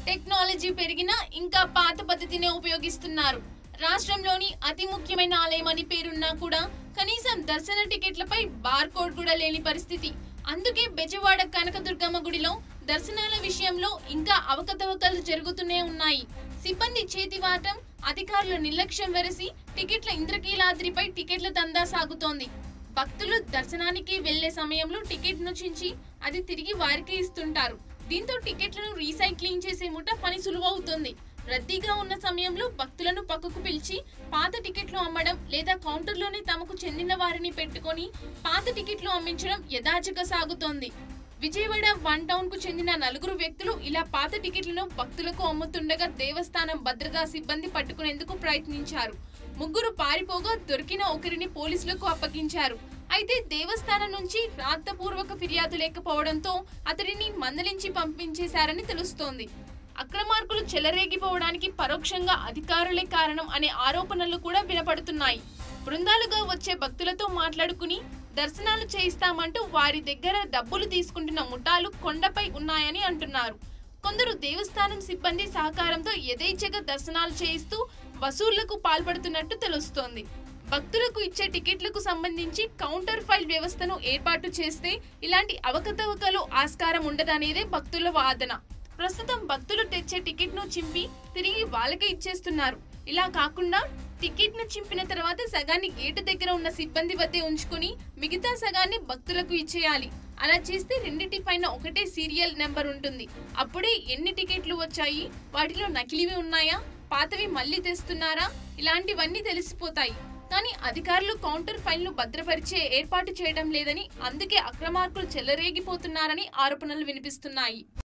technology పెరిగినా ఇంకా పాత పద్ధతినే ఉపయోగిస్తున్నారు రాష్ట్రంలోని అతి ముఖ్యమైన ఆలయం అని పేరున్నా కూడా కనీసం దర్శన టికెట్లపై బార్ కోడ్ కూడా లేని పరిస్థితి అందుకే బెజవాడ కనకదుర్గమ్మ గుడిలో దర్శనాల విషయంలో ఇంకా అవకతవకలు జరుగుతూనే ఉన్నాయి సిబ్బంది చేతివాటం అధికారుల నిర్లక్ష్యం వెరసి టికెట్ల ఇంద్రకీలాద్రిపై టికెట్ల దందా సాగుతోంది భక్తులు దర్శనానికి వెళ్లే సమయంలో టికెట్ ను చించి అది తిరిగి వారికి ఇస్తుంటారు దీంతో టికెట్లను రీసైక్లింగ్ చేసే ముఠ పని సులువవుతుంది రద్దీగా ఉన్న సమయంలో భక్తులను పక్కకు పిలిచి పాత టికెట్లు అమ్మడం లేదా కౌంటర్లోనే తమకు చెందిన వారిని పెట్టుకొని పాత టికెట్లు అమ్మించడం యథాచక సాగుతోంది విజయవాడ వన్ టౌన్ కు చెందిన నలుగురు వ్యక్తులు ఇలా పాత టికెట్లను భక్తులకు అమ్ముతుండగా దేవస్థానం భద్రతా సిబ్బంది పట్టుకునేందుకు ప్రయత్నించారు ముగ్గురు పారిపోగా దొరికిన ఒకరిని పోలీసులకు అప్పగించారు అయితే దేవస్థానం నుంచి రాతపూర్వక ఫిర్యాదు లేకపోవడంతో అతడిని మందలించి పంపించేశారని తెలుస్తోంది అక్రమార్కులు చెలరేగిపోవడానికి పరోక్షంగా అధికారులే కారణం అనే ఆరోపణలు కూడా వినపడుతున్నాయి బృందాలుగా వచ్చే భక్తులతో మాట్లాడుకుని దర్శనాలు చేయిస్తామంటూ వారి దగ్గర డబ్బులు తీసుకుంటున్న ముఠాలు కొండపై ఉన్నాయని అంటున్నారు కొందరు దేవస్థానం సిబ్బంది సహకారంతో యథేచ్ఛగా దర్శనాలు చేయిస్తూ వసూళ్లకు పాల్పడుతున్నట్టు తెలుస్తోంది భక్తులకు ఇచ్చే టికెట్లకు సంబంధించి కౌంటర్ ఫైల్ వ్యవస్థను ఏర్పాటు చేస్తే ఇలాంటి అవకతవకలు ఆస్కారం ఉండదనేదే భక్తుల వాదన ప్రస్తుతం భక్తులు తెచ్చే టికెట్ ను చింపి తిరిగి వాళ్ళకే ఇచ్చేస్తున్నారు ఇలా కాకుండా టికెట్ ను చింపిన తర్వాత సగాన్ని గేటు దగ్గర ఉన్న సిబ్బంది వద్దే ఉంచుకుని మిగతా సగాన్ని భక్తులకు ఇచ్చేయాలి అలా చేస్తే రెండింటి పైన ఒకటే సీరియల్ నెంబర్ ఉంటుంది అప్పుడే ఎన్ని టికెట్లు వచ్చాయి వాటిలో నకిలీవి ఉన్నాయా పాతవి మళ్ళీ తెస్తున్నారా ఇలాంటివన్నీ తెలిసిపోతాయి కానీ అధికారులు కౌంటర్ ఫైల్ ను భద్రపరిచే ఏర్పాటు చేయడం లేదని అందుకే అక్రమార్కులు చెలరేగిపోతున్నారని ఆరోపణలు వినిపిస్తున్నాయి